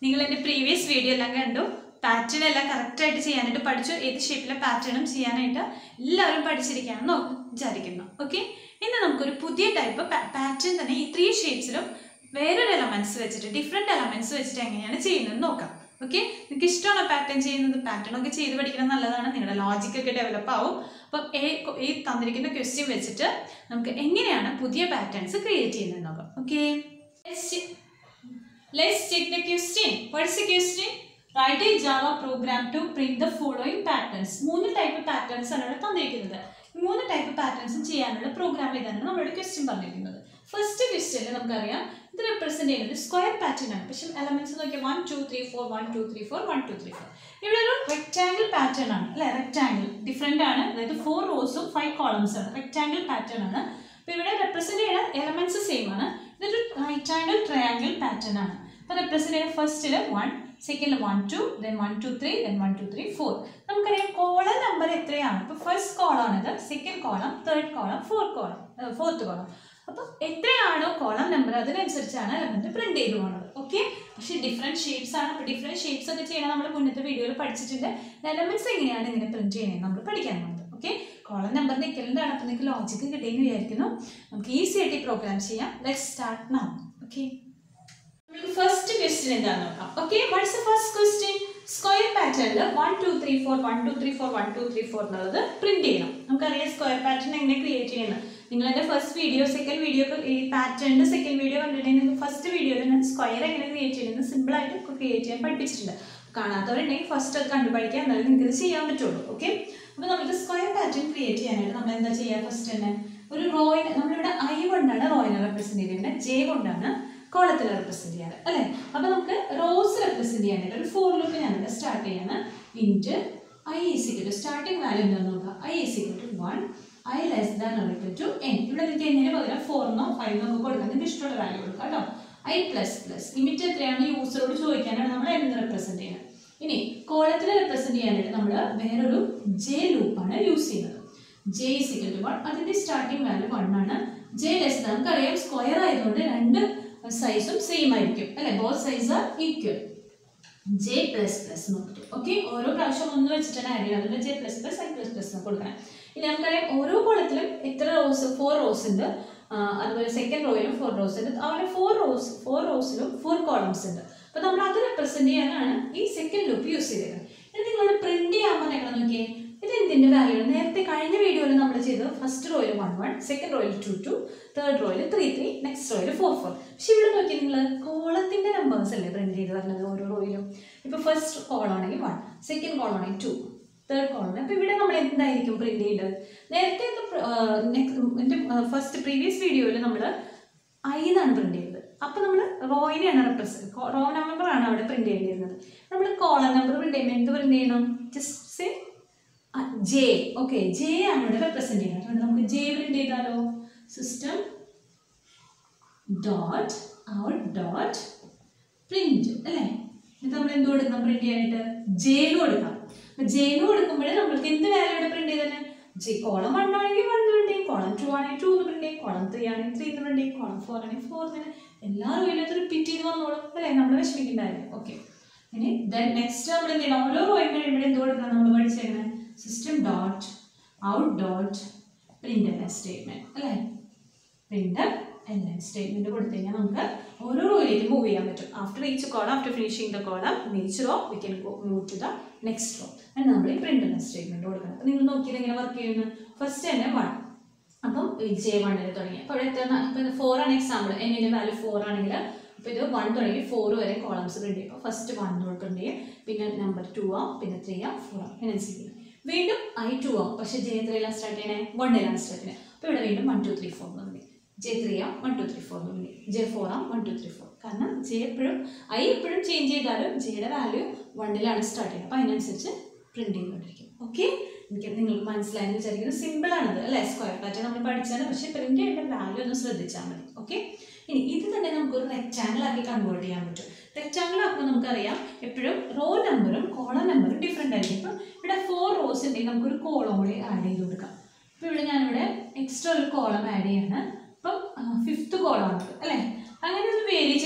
നിങ്ങൾ എൻ്റെ previous video എല്ലാം കണ്ടു പാറ്റേൺ എല്ലാം കറക്റ്റായിട്ട് ചെയ്യാനായിട്ട് പഠിച്ചു ഏത് ഷേപ്പിലെ പാറ്റേണും ചെയ്യാനായിട്ട് എല്ലാവരും പഠിച്ചിരിക്കുകയാണെന്ന് വിചാരിക്കുന്നു ഓക്കെ ഇന്ന് നമുക്കൊരു പുതിയ ടൈപ്പ് പാറ്റേൺ തന്നെ ഈ ത്രീ ഷേപ്സിലും വേറൊരു എലമെൻറ്റ്സ് വെച്ചിട്ട് ഡിഫറെൻറ്റ് എലമെൻറ്റ്സ് വെച്ചിട്ട് എങ്ങനെയാണ് ചെയ്യുന്നത് നോക്കാം ഓക്കെ നിങ്ങൾക്ക് ഇഷ്ടമാണോ പാറ്റേൺ ചെയ്യുന്നത് പാറ്റേൺ ഒക്കെ ചെയ്ത് പഠിക്കുന്നത് നല്ലതാണ് നിങ്ങളുടെ ലോജിക് ഒക്കെ ഡെവലപ്പ് ആവും അപ്പം ഏ- ഈ തന്നിരിക്കുന്ന ക്വസ്റ്റ്യൻ വെച്ചിട്ട് നമുക്ക് എങ്ങനെയാണ് പുതിയ പാറ്റേൺസ് ക്രിയേറ്റ് ചെയ്യുന്നത് നോക്കാം okay Let's check the question. What is the question? Write a Java program to print the following patterns. മൂന്ന് ടൈപ്പ് പാറ്റേൺസ് ആണ് ഇവിടെ തന്നിരിക്കുന്നത് ഈ മൂന്ന് ടൈപ്പ് പാറ്റേൺസും ചെയ്യാനുള്ള പ്രോഗ്രാം ഇതാണ് നമ്മളോട് ക്വസ്റ്റ്യൻ പറഞ്ഞിരിക്കുന്നത് ഫസ്റ്റ് ക്വസ്റ്റ്യനിൽ നമുക്കറിയാം ഇത് റെപ്രസെന്റ് ചെയ്യുന്നത് സ്ക്വയർ പാറ്റേൺ ആണ് പക്ഷേ എലമെന്റ്സ് നോക്കിയാൽ one two three four one two three four one two three four ഇവിടെ ഒരു റെക്ടാംഗിൾ പാറ്റേൺ ആണ് അല്ലെ റെക്ടാംഗിൾ ഡിഫറെന്റ് ആണ് അതായത് ഫോർ റോസും ഫൈവ് കോളംസ് ആണ് റെക്ടാംഗിൾ പാറ്റേൺ ആണ് അപ്പോൾ ഇവിടെ റെപ്രസെന്റ് ചെയ്യുന്ന എലമെന്റ്സ് സെയിം ആണ് ഇതൊരു റൈറ്റ് ആംഗിൾ ട്രയാംഗിൾ പാറ്റേൺ ആണ് അപ്പോൾ റെപ്രസെന്റ് ചെയ്യുന്ന ഫസ്റ്റിൽ വൺ സെക്കൻഡിൽ one two then one two three then one two three four നമുക്കറിയാം കോളം നമ്പർ എത്രയാണ് ഇപ്പോൾ ഫസ്റ്റ് കോളാണിത് second column third column fourth column fourth column അപ്പോൾ എത്രയാണോ കോളം നമ്പർ അതിനനുസരിച്ചാണ് എലമെന്റ് പ്രിന്റ് ചെയ്ത് പോകുന്നത് ഓക്കെ പക്ഷേ ഡിഫറെൻറ്റ് ഷേപ്സ് ആണ് അപ്പോൾ ഡിഫറെൻറ്റ് ഷേപ്സ് ഒക്കെ ചെയ്യണം നമ്മൾ മുന്നത്തെ വീഡിയോയിൽ പഠിച്ചിട്ടുണ്ട് എലമെന്റ്സ് എങ്ങനെയാണ് ഇങ്ങനെ പ്രിന്റ് ചെയ്യണത് നമ്മൾ പഠിക്കാൻ പോകുന്നത് ഓക്കെ കോളം നമ്പർ നിൽക്കലുണ്ടാണ് അപ്പോൾ നിങ്ങൾക്ക് ലോജിക്ക് കിട്ടിയെന്ന് വിചാരിക്കുന്നു നമുക്ക് ഈസി ആയിട്ട് ഈ പ്രോഗ്രാം ചെയ്യാം ലെറ്റ് സ്റ്റാർട്ട് നൗ ഓക്കെ നമുക്ക് ഫസ്റ്റ് ക്വസ്റ്റ്യൻ എന്താണെന്ന് നോക്കാം okay what's the first question square പാറ്റേണിൽ one two three four one two three four one two three four എന്നുള്ളത് പ്രിന്റ് ചെയ്യണം നമുക്കറിയാം സ്ക്വയർ പാറ്റേൺ എങ്ങനെ ക്രിയേറ്റ് ചെയ്യുന്നത് നിങ്ങൾ എൻ്റെ ഫസ്റ്റ് വീഡിയോ സെക്കൻഡ് വീഡിയോ ഈ പാറ്റേണിൻ്റെ സെക്കൻഡ് വീഡിയോ കണ്ടിട്ടുണ്ടെങ്കിൽ നിങ്ങൾക്ക് ഫസ്റ്റ് വീഡിയോയിൽ ഞാൻ സ്ക്വയർ എങ്ങനെ ക്രിയേറ്റ് ചെയ്യുന്നത് സിമ്പിൾ ആയിട്ട് ക്രിയേറ്റ് ചെയ്യാൻ പഠിപ്പിച്ചിട്ടുണ്ട് കാണാത്തവരുണ്ടെങ്കിൽ ഫസ്റ്റ് അത് കണ്ടു പഠിക്കുക എന്നാലും നിങ്ങൾക്ക് ഇത് ചെയ്യാൻ പറ്റുള്ളൂ ഓക്കെ അപ്പോൾ നമുക്ക് സ്ക്വയർ പാറ്റേൺ ക്രിയേറ്റ് ചെയ്യാനായിട്ട് നമ്മൾ എന്താ ചെയ്യുക ഫസ്റ്റ് തന്നെ ഒരു റോയിന് നമ്മളിവിടെ ഐ കൊണ്ടാണ് റോയിനെ റെപ്രസെൻറ്റ് ചെയ്യുന്നത് ജെ കൊണ്ടാണ് കോളത്തിൽ റെപ്രസെൻറ്റ് ചെയ്യാറ് അല്ലേ അപ്പോൾ നമുക്ക് റോസ് റെപ്രസെൻറ്റ് ചെയ്യാനായിട്ട് ഒരു ഫോർ ലൂപ്പ് ഞാനിവിടെ സ്റ്റാർട്ട് ചെയ്യാണ് int I is equal to starting value എന്താണെന്ന് നോക്കുക I is equal to one I less than equal to N ഇവിടെ നിങ്ങൾക്ക് എന്നിന് പകരം ഫോറിനോ ഫൈവിനോ ഒക്കെ കൊടുക്കാം നിങ്ങൾക്ക് ഇഷ്ടമുള്ള വാല്യൂ കൊടുക്കാം കേട്ടോ ഐ പ്ലസ് പ്ലസ് ലിമിറ്റ് എത്രയാണ് യൂസറോട് ചോദിക്കാനാണ് നമ്മൾ എന്ന് റെപ്രസെൻറ്റ് ചെയ്യുന്നത് ഇനി കോളത്തിൽ റെപ്രസെൻറ്റ് ചെയ്യാനായിട്ട് നമ്മൾ വേറൊരു ജെ ലൂപ്പാണ് യൂസ് ചെയ്യുന്നത് ജെ ഇസിക്കൽ ടു വൺ അതിൻ്റെ സ്റ്റാർട്ടിംഗ് വാല്യൂ വൺ ആണ് ജെ ലെസ് ദാൻ നമുക്കറിയാം സ്ക്വയർ ആയതുകൊണ്ട് രണ്ട് സൈസും സെയിം ആയിരിക്കും അല്ലെ both size are equal J plus plus നോക്കിട്ട് ഓക്കെ ഓരോ പ്രാവശ്യം ഒന്ന് വെച്ചിട്ടാണ് ആഡ് ചെയ്യുന്നത് അതുകൊണ്ട് J plus plus I plus plus കൊടുക്കണം ഇനി നമുക്കറിയാം ഓരോ കോളത്തിലും എത്ര റോസ് ഫോർ റോസ് ഉണ്ട് ആ, അതുപോലെ സെക്കൻഡ് റോയിലും ഫോർ റോസ് ഉണ്ട് അതുപോലെ ഫോർ റോസ് ഫോർ റോസിലും ഫോർ കോളംസ് ഉണ്ട് അപ്പോൾ നമ്മൾ അത് റെപ്രസെന്റ് ചെയ്യാനാണ് ഈ സെക്കൻഡ് ലൂപ്പ് യൂസ് ചെയ്തേക്കുന്നത് ഇനി നിങ്ങളോട് പ്രിന്റ് ചെയ്യാൻ പറഞ്ഞേക്കണം നോക്കിയേ ഇത് എന്തിന്റെ വാല്യൂ ആണ് നേരത്തെ കഴിഞ്ഞ വീഡിയോയിൽ നമ്മൾ ചെയ്തത് ഫസ്റ്റ് റോയിൽ വൺ വൺ സെക്കൻഡ് റോയിൽ ടു ടു തേർഡ് റോയിൽ ത്രീ ത്രീ നെക്സ്റ്റ് റോയിൽ ഫോർ ഫോർ പക്ഷെ ഇവിടെ നോക്കി നിങ്ങൾ കോളത്തിന്റെ നമ്പേഴ്സ് അല്ലേ പ്രിന്റ് ചെയ്ത് പറഞ്ഞത് ഓരോ റോയിലും ഇപ്പൊ ഫസ്റ്റ് കോളം ആണെങ്കിൽ വൺ സെക്കൻഡ് കോളം ആണെങ്കിൽ ടു തേർഡ് കോളം അപ്പൊ ഇവിടെ നമ്മൾ എന്തായിരിക്കും പ്രിന്റ് ചെയ്യേണ്ടത് നേരത്തെ എൻ്റെ ഫസ്റ്റ് പ്രീവിയസ് വീഡിയോയിൽ നമ്മൾ ഐ എന്നാണ് പ്രിന്റ് ചെയ്തത് അപ്പൊ നമ്മൾ റോയിനെയാണ് റെപ്രസെന്റ് റോ നമ്പർ ആണ് അവിടെ പ്രിന്റ് ചെയ്തിരുന്നത് നമ്മൾ കോളം നമ്പർ പ്രിന്റ് ചെയ്യുമ്പോൾ എന്ത് പ്രിന്റ് ചെയ്യണം just say J okay J ആണ് ഇവിടെ റെപ്രസെന്റ് ചെയ്യുന്നത് അതുകൊണ്ട് നമുക്ക് ജെ പ്രിന്റ് ചെയ്താലോ system dot out dot print അല്ലേ ഇത് നമ്മൾ എന്ത് കൊടുക്കണം പ്രിന്റ് ചെയ്യാനായിട്ട് ജേന് കൊടുക്കാം അപ്പൊ ജേന് കൊടുക്കുമ്പോഴേ നമ്മൾക്ക് എന്ത് വാല്യൂ ഇവിടെ പ്രിന്റ് ചെയ്തത് ജെ കോളം വൺ ആണെങ്കിൽ വൺ പ്രിന്റ് ചെയ്യും കോളം ടു ആണെങ്കിൽ ടു എന്ന് പ്രിന്റ് ചെയ്യും കോളം ത്രീ ആണെങ്കിൽ ത്രീ എന്ന് പ്രിന്റ് ചെയ്യും കോളം ഫോർ ആണെങ്കിൽ ഫോർ തന്നെ എല്ലാ റോയിലും റിപ്പീറ്റ് ചെയ്ത് വന്നോളും അല്ലേ നമ്മൾ വിഷമിക്കണ്ടായിരുന്നു ഓക്കെ ഇനി ദെൻ നെക്സ്റ്റ് നമ്മൾ എന്ത് ചെയ്യണം ഓരോ റോയും കഴിയുമ്പോൾ എന്ത് കൊടുക്കണം നമ്മൾ പഠിച്ചേക്കുന്നത് system dot out dot print എന്ന സ്റ്റേറ്റ്മെന്റ് അല്ലേ പ്രിന്റ് എന്ന സ്റ്റേറ്റ്മെന്റ് കൊടുത്തു കഴിഞ്ഞാൽ നമുക്ക് ഓരോ റോയിലേക്ക് മൂവ് ചെയ്യാൻ പറ്റും after each column after finishing the column each row we can move to the next row അത് നമ്മൾ ഈ പ്രിന്റ് എന്ന സ്റ്റേറ്റ്മെന്റ് കൊടുക്കണം അപ്പോൾ നിങ്ങൾ നോക്കിയത് എങ്ങനെ വർക്ക് ചെയ്യുന്നു ഫസ്റ്റ് തന്നെ വൺ അപ്പം ജെ വണ്ണിൽ തുടങ്ങി അപ്പോൾ ഇവിടെ എത്ര ഇപ്പം ഫോർ ആണ് എക്സാമ്പിൾ എന്നിൻ്റെ വാല്യൂ ഫോർ ആണെങ്കിൽ അപ്പോൾ ഇത് വൺ തുടങ്ങി ഫോർ വരെ കോളംസ് പ്രിന്റ് ചെയ്യും അപ്പോൾ ഫസ്റ്റ് വൺ പ്രിന്റ് ചെയ്യും പിന്നെ നമ്പർ ടു ആവും പിന്നെ ത്രീ ആ ഫോർ ആവും പിന്നെ ചെയ്യും വീണ്ടും ഐ ടു ആവും പക്ഷേ ജെ ത്രീയിലാണ് സ്റ്റാർട്ട് ചെയ്യണേ വണ്ണിലാണ് സ്റ്റാർട്ട് ചെയ്യണേ അപ്പോൾ ഇവിടെ വീണ്ടും വൺ ടു ത്രീ ഫോർ എന്ന് തുടങ്ങി ജെ ത്രീ ആം വൺ ടു ത്രീ ഫോർ എന്ന് തുടങ്ങി ജെ ഫോർ ആം വൺ ടു ത്രീ ഫോർ കാരണം ജെ എപ്പോഴും ഐ എപ്പോഴും ചേഞ്ച് ചെയ്താലും ജെയുടെ വാല്യൂ വണ്ണിലാണ് സ്റ്റാർട്ട് ചെയ്യുന്നത് അപ്പോൾ അതിനനുസരിച്ച് പ്രിന്റ് ചെയ്തുകൊണ്ടിരിക്കും ഓക്കെ എനിക്ക് നിങ്ങൾക്ക് മനസ്സിലായെന്ന് വിചാരിക്കുന്നത് സിമ്പിൾ ആണത് അല്ലേ സ്ക്വയർ പാറ്റേൺ നമ്മൾ പഠിച്ചാണ് പക്ഷേ പ്രിന്റ് ചെയ്യേണ്ട വാല്യൂ ഒന്ന് ശ്രദ്ധിച്ചാൽ മതി ഓക്കെ ഇനി ഇത് തന്നെ നമുക്ക് ഒരു റെക്റ്റാങ്കിൾ ആക്കി കൺവേർട്ട് ചെയ്യാൻ പറ്റും റെക്റ്റാങ്കിൾ ആക്കുമ്പോൾ നമുക്കറിയാം എപ്പോഴും റോ നമ്പറും കോളം നമ്പറും ഡിഫറെൻ്റ് ആയിരിക്കും ഇപ്പം ഇവിടെ ഫോർ റോസ് ഉണ്ടെങ്കിൽ നമുക്കൊരു കോളം കൂടി ആഡ് ചെയ്ത് കൊടുക്കാം അപ്പോൾ ഇവിടെ ഞാനിവിടെ എക്സ്ട്രാ ഒരു കോളം ആഡ് ചെയ്യാണ് അപ്പം ഫിഫ്ത്ത് കോളം ആണ് അല്ലേ അങ്ങനെ ഒന്ന് വേരി ചെയ്ത് കൊടുത്തു കഴിഞ്ഞാൽ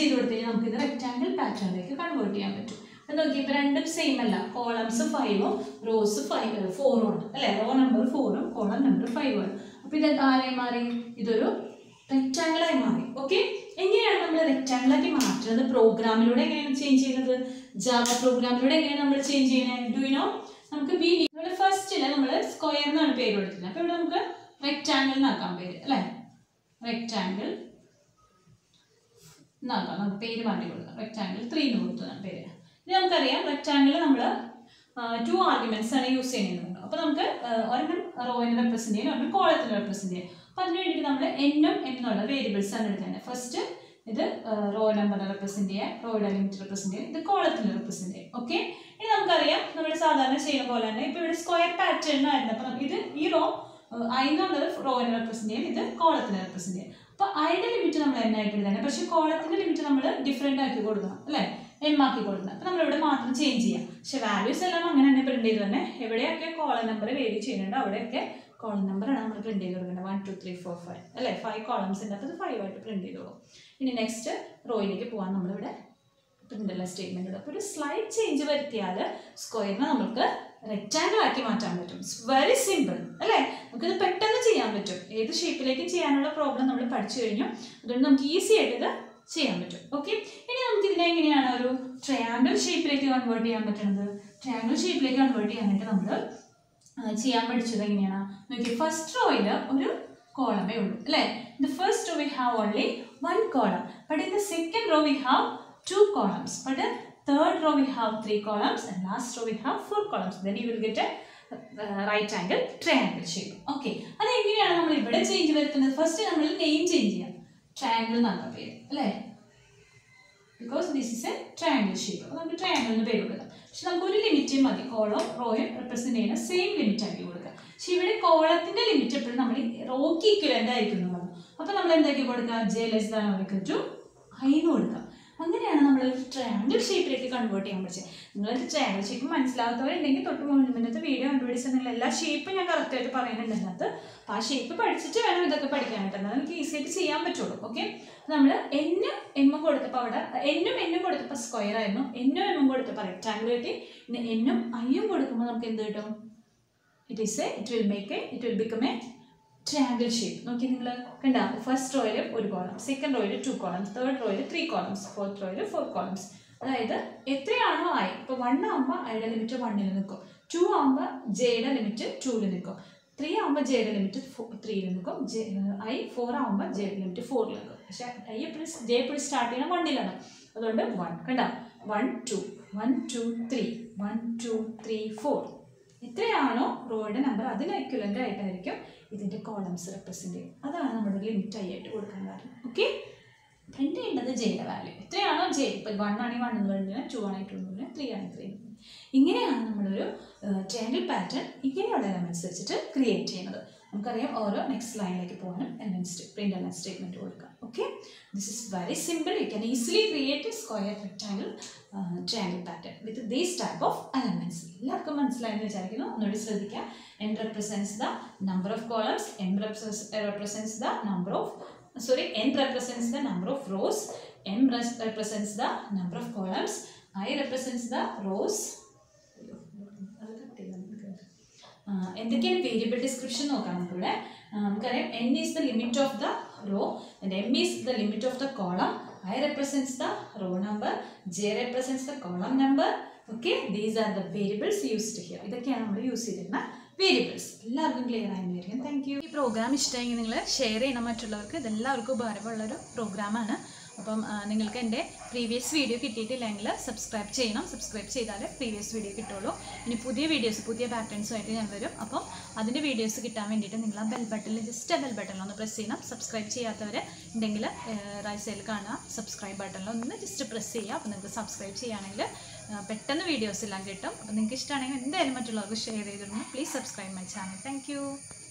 നമുക്കിത് റെക്റ്റാങ്കിൾ പാറ്റേണിലേക്ക് കൺവേർട്ട് ചെയ്യാൻ പറ്റും അത് നോക്കി ഇപ്പോൾ രണ്ടും സെയിം അല്ല കോളംസ് ഫൈവും റോസ് ഫൈവ് ഫോറും ആണ് അല്ലേ റോ നമ്പർ ഫോറും കോളം നമ്പർ ഫൈവും ആണ് അപ്പോൾ ഇത് ആരായി മാറി ഇതൊരു റെക്റ്റാങ്കിളായി മാറി ഓക്കെ എങ്ങനെയാണ് നമ്മൾ റെക്റ്റാങ്കിളാക്കി മാറ്റുന്നത് പ്രോഗ്രാമിലൂടെ എങ്ങനെയാണ് ചേഞ്ച് ചെയ്യുന്നത് ജാവ പ്രോഗ്രാമിലൂടെ എങ്ങനെയാണ് നമ്മൾ ചേഞ്ച് ചെയ്യുന്നത് ഡു യു നോ നമുക്ക് ബി നമ്മൾ ഫസ്റ്റിൽ നമ്മൾ സ്ക്വയർ എന്നാണ് പേര് കൊടുത്തിരുന്നത് അപ്പോൾ ഇവിടെ നമുക്ക് റെക്റ്റാങ്കിൾ എന്നാക്കാം പേര് അല്ലേ റെക്റ്റാങ്കിൾ എന്നാക്കാം നമുക്ക് പേര് മാറ്റി കൊടുക്കാം റെക്റ്റാങ്കിൾ ത്രീ എന്ന് കൊടുത്തതാണ് പേര് ഇനി നമുക്കറിയാം റെക്റ്റാങ്കിൾ നമ്മൾ ടു ആർഗ്യുമെന്റ്സ് ആണ് യൂസ് ചെയ്യുന്നത് അപ്പോൾ നമുക്ക് ആ, ഒരെണ്ണം റോയിനെ റെപ്രസെന്റ് ചെയ്യും ഒരെണ്ണം കോളത്തിന് റെപ്രസെന്റ് ചെയ്യും അപ്പോൾ അതിന് വേണ്ടി നമ്മൾ എന്നും എന്നുള്ള വേരിയബിൾസ് ആണ് എടുക്കുന്നത് ഫസ്റ്റ് ഇത് റോ നമ്പർ റെപ്രസെന്റ് ചെയ്യാം റോയുടെ ലിമിറ്റ് റെപ്രസെന്റ് ചെയ്യാം ഇത് കോളത്തിന് റെപ്രസെന്റ് ചെയ്യാം ഓക്കെ ഇനി നമുക്കറിയാം നമ്മൾ സാധാരണ ചെയ്യുന്ന പോലെ തന്നെ ഇപ്പോൾ ഇവിടെ സ്ക്വയർ പാറ്റേൺ ആയിരുന്നു അപ്പോൾ ഇത് ഈ റോ ഐ എന്നുള്ളത് റോയിനെ റെപ്രസെന്റ് ചെയ്യും ഇത് കോളത്തിനെ റെപ്രസെന്റ് ചെയ്യും അപ്പോൾ ഐയുടെ ലിമിറ്റ് നമ്മൾ എന്നായിട്ട് എഴുതണം പക്ഷേ കോളത്തിന്റെ ലിമിറ്റ് നമ്മൾ ഡിഫറെൻ്റ് ആക്കി കൊടുക്കണം അല്ലേ എം ആക്കി കൊടുക്കണം അപ്പോൾ നമ്മളിവിടെ മാത്രം ചേഞ്ച് ചെയ്യാം പക്ഷെ വാല്യൂസ് എല്ലാം അങ്ങനെ തന്നെ പ്രിന്റ് ചെയ്ത് തന്നെ എവിടെയൊക്കെ കോളം നമ്പർ വേരി ചെയ്യുന്നുണ്ടോ അവിടെയൊക്കെ കോളം നമ്പറാണ് നമ്മൾ പ്രിന്റ് ചെയ്ത് കൊടുക്കേണ്ടത് one two three four five അല്ലേ ഫൈവ് കോളംസ് ഉണ്ട് അപ്പോൾ അത് ഫൈവ് ആയിട്ട് പ്രിന്റ് ചെയ്തോളൂ ഇനി നെക്സ്റ്റ് റോയിലേക്ക് പോകാൻ നമ്മളിവിടെ പ്രിൻ്റല്ല സ്റ്റേറ്റ്മെൻറ്റ് അപ്പോൾ ഒരു സ്ലൈഡ് ചേഞ്ച് വരുത്തിയാൽ സ്ക്വയറിനെ നമുക്ക് റെക്റ്റാങ്കിൾ ആക്കി മാറ്റാൻ പറ്റും ഇറ്റ്സ് വെരി സിമ്പിൾ അല്ലേ നമുക്കിത് പെട്ടെന്ന് ചെയ്യാൻ പറ്റും ഏത് ഷേപ്പിലേക്കും ചെയ്യാനുള്ള പ്രോബ്ലം നമ്മൾ പഠിച്ചു കഴിഞ്ഞു അതുകൊണ്ട് നമുക്ക് ഈസി ആയിട്ട് ഇത് ചെയ്യാൻ പറ്റും ഓക്കെ ഇനി നമുക്ക് ഇതിനെ എങ്ങനെയാണ് ഒരു ട്രയാങ്കിൾ ഷേപ്പിലേക്ക് കൺവേർട്ട് ചെയ്യാൻ പറ്റുന്നത് ട്രയാങ്കിൾ ഷേപ്പിലേക്ക് കൺവേർട്ട് ചെയ്യാനായിട്ട് നമ്മൾ ചെയ്യാൻ പഠിച്ചത് എങ്ങനെയാണ് നോക്കി ഫസ്റ്റ് റോയിൽ ഒരു കോളമേ ഉള്ളൂ അല്ലേ the first row we have only one column but in the second row we have two columns but third row we have three columns and last row we have four columns then you will get a right angle triangle shape okay അത് എങ്ങനെയാണ് നമ്മൾ ഇവിടെ change വരുത്തുന്നത് first നമ്മൾ name change ചെയ്യാം triangle എന്നാണ് പേര് അല്ലേ because this is a triangle shape അപ്പോൾ നമുക്ക് ട്രയാങ്കിൾ എന്ന് പേര് കൊടുക്കാം പക്ഷെ നമുക്ക് ഒരു ലിമിറ്റ് മതി കോളം റോയും റെപ്രസെന്റ് ചെയ്യുന്ന സെയിം ലിമിറ്റ് ആക്കി കൊടുക്കാം പക്ഷെ ഇവിടെ കോളത്തിന്റെ ലിമിറ്റ് എപ്പോഴും നമ്മൾ റോക്ക് ഈക്വലന്റ് ആയിരിക്കും നമ്മൾ അപ്പോൾ നമ്മൾ എന്താക്കി കൊടുക്കുക J less than or equal to ഹൈന്ന് കൊടുക്കാം അങ്ങനെയാണ് നമ്മൾ ഒരു ട്രയാങ്കിൾ ഷേപ്പിലേക്ക് കൺവേർട്ട് ചെയ്യാൻ പഠിച്ചത് നിങ്ങൾ ട്രയാങ്കിൾ ഷേപ്പ് മനസ്സിലാവാത്തവരുണ്ടെങ്കിൽ തൊട്ട് മുന്നത്തെ വീഡിയോ കണ്ടുപിടിച്ചാൽ നിങ്ങൾ എല്ലാ ഷേപ്പും ഞാൻ കറക്റ്റായിട്ട് പറയുന്നുണ്ട് അതിനകത്ത് അപ്പോൾ ആ ഷേപ്പ് പഠിച്ചിട്ട് വേണം ഇതൊക്കെ പഠിക്കാനായിട്ട് എന്നാൽ നമുക്ക് ഈസി ആയിട്ട് ചെയ്യാൻ പറ്റുള്ളൂ ഓക്കെ നമ്മൾ എന്നും എമ്മും കൊടുത്തപ്പോൾ അവിടെ എന്നും എന്നും കൊടുത്തപ്പോൾ സ്ക്വയർ ആയിരുന്നു എന്നും എമ്മും കൊടുത്തപ്പോൾ റെക്ടാങ്കിൾ കിട്ടി പിന്നെ എന്നും ഐയും കൊടുക്കുമ്പോൾ നമുക്ക് എന്ത് കിട്ടും it is a it will make a it will become a triangle shape നോക്കി നിങ്ങൾ കണ്ട ഫസ്റ്റ് റോയിൽ ഒരു കോളം സെക്കൻഡ് റോയിൽ ടു കോളംസ് തേർഡ് റോയിൽ ത്രീ കോളംസ് ഫോർത്ത് റോയിൽ ഫോർ കോളംസ് അതായത് എത്രയാണോ ആയി ഇപ്പോൾ വൺ ആകുമ്പോൾ ഐയുടെ ലിമിറ്റ് വണ്ണിൽ നിൽക്കും ടു ആകുമ്പോൾ ജെയുടെ ലിമിറ്റ് ടൂവിൽ നിൽക്കും ത്രീ ആകുമ്പോൾ ജെയുടെ ലിമിറ്റ് ത്രീയിൽ നിൽക്കും ജെ ഐ ഫോർ ആകുമ്പോൾ ജെയുടെ ലിമിറ്റ് ഫോറിൽ നിൽക്കും പക്ഷേ ഐ എപ്പോഴും ജെ എപ്പോഴും സ്റ്റാർട്ട് ചെയ്യുന്നത് വണ്ണിലാണ് അതുകൊണ്ട് വൺ കണ്ട one two one two three one two three four എത്രയാണോ റോയുടെ നമ്പർ അതിന് എക്വലൻ്റ് ആയിട്ടായിരിക്കും ഇതിൻ്റെ കോളംസ് റെപ്രസെൻറ്റ് ചെയ്യും അതാണ് നമ്മുടെ ലിമിറ്റ് ആയി ആയിട്ട് കൊടുക്കാൻ കാരണം ഓക്കെ പ്രിന്റ് ചെയ്യേണ്ടത് ജെയുടെ വാല്യൂ എത്രയാണോ ജെ ഇപ്പം വൺ ആണെങ്കിൽ വൺ എന്ന് പറഞ്ഞാൽ ടു ആണെങ്കിൽ ടു എന്ന് പറഞ്ഞാൽ ത്രീ ആണെങ്കിൽ ത്രീ ഇങ്ങനെയാണ് നമ്മളൊരു ട്രയാങ്കിൾ പാറ്റേൺ ഇങ്ങനെയുള്ള എലമെൻറ്റ്സ് വെച്ചിട്ട് ക്രിയേറ്റ് ചെയ്യുന്നത് നമുക്കറിയാം ഓരോ നെക്സ്റ്റ് ലൈനിലേക്ക് പോകാനും എലമെൻറ്റ് പ്രിന്റ് എലമെൻറ്റ് സ്റ്റേറ്റ്മെൻറ്റ് കൊടുക്കാം okay this is very simple you can easily create a square rectangle triangle pattern with these type of elements എല്ലാവർക്കും മനസ്സിലായെന്ന് വിചാരിക്കുന്നു ഒന്നുകൂടി ശ്രദ്ധിക്കുക N represents the number of columns M represents the number of sorry n represents the number of rows m res- represents the number of columns i represents the rows ആ, എന്തൊക്കെയാണ് variable description നോക്കാം നമുക്കിവിടെ ആ, നമുക്കറിയാം N is the limit of the row and M is the limit of the column I represents the row number J represents the column number okay these are the variables used here ഇതൊക്കെയാണ് നമ്മൾ use ചെയ്തിരുന്ന variables എല്ലാവർക്കും clear ആയിരിക്കും thank you ഈ programme ഇഷ്ടമെങ്കിൽ നിങ്ങൾ share ചെയ്യണം മറ്റുള്ളവർക്ക് ഇതെല്ലാവർക്കും ഉപകാരമുള്ളൊരു പ്രോഗ്രാമാണ് അപ്പം ആ, നിങ്ങൾക്ക് എൻ്റെ പ്രീവിയസ് വീഡിയോ കിട്ടിയിട്ടില്ലെങ്കിൽ സബ്സ്ക്രൈബ് ചെയ്യണം സബ്സ്ക്രൈബ് ചെയ്താലേ പ്രീവിയസ് വീഡിയോ കിട്ടുള്ളൂ ഇനി പുതിയ വീഡിയോസ് പുതിയ പാറ്റേൺസുമായിട്ട് ഞാൻ വരും അപ്പം അതിൻ്റെ വീഡിയോസ് കിട്ടാൻ വേണ്ടിയിട്ട് നിങ്ങൾ ആ ബെൽ ബട്ടണിൽ ജസ്റ്റ് ആ ബെൽ ബട്ടണിൽ ഒന്ന് പ്രസ് ചെയ്യണം സബ്സ്ക്രൈബ് ചെയ്യാത്തവർ ഉണ്ടെങ്കിൽ റൈറ്റ് സൈഡിൽ കാണുക സബ്സ്ക്രൈബ് ബട്ടണിൽ ഒന്ന് ജസ്റ്റ് പ്രസ് ചെയ്യുക അപ്പോൾ നിങ്ങൾക്ക് സബ്സ്ക്രൈബ് ചെയ്യുകയാണെങ്കിൽ ആ, പെട്ടെന്ന് വീഡിയോസ് എല്ലാം കിട്ടും അപ്പോൾ നിങ്ങൾക്ക് ഇഷ്ടമാണെങ്കിൽ എന്തായാലും മറ്റുള്ളവർക്ക് ഷെയർ ചെയ്തിരുന്നു please subscribe my channel thank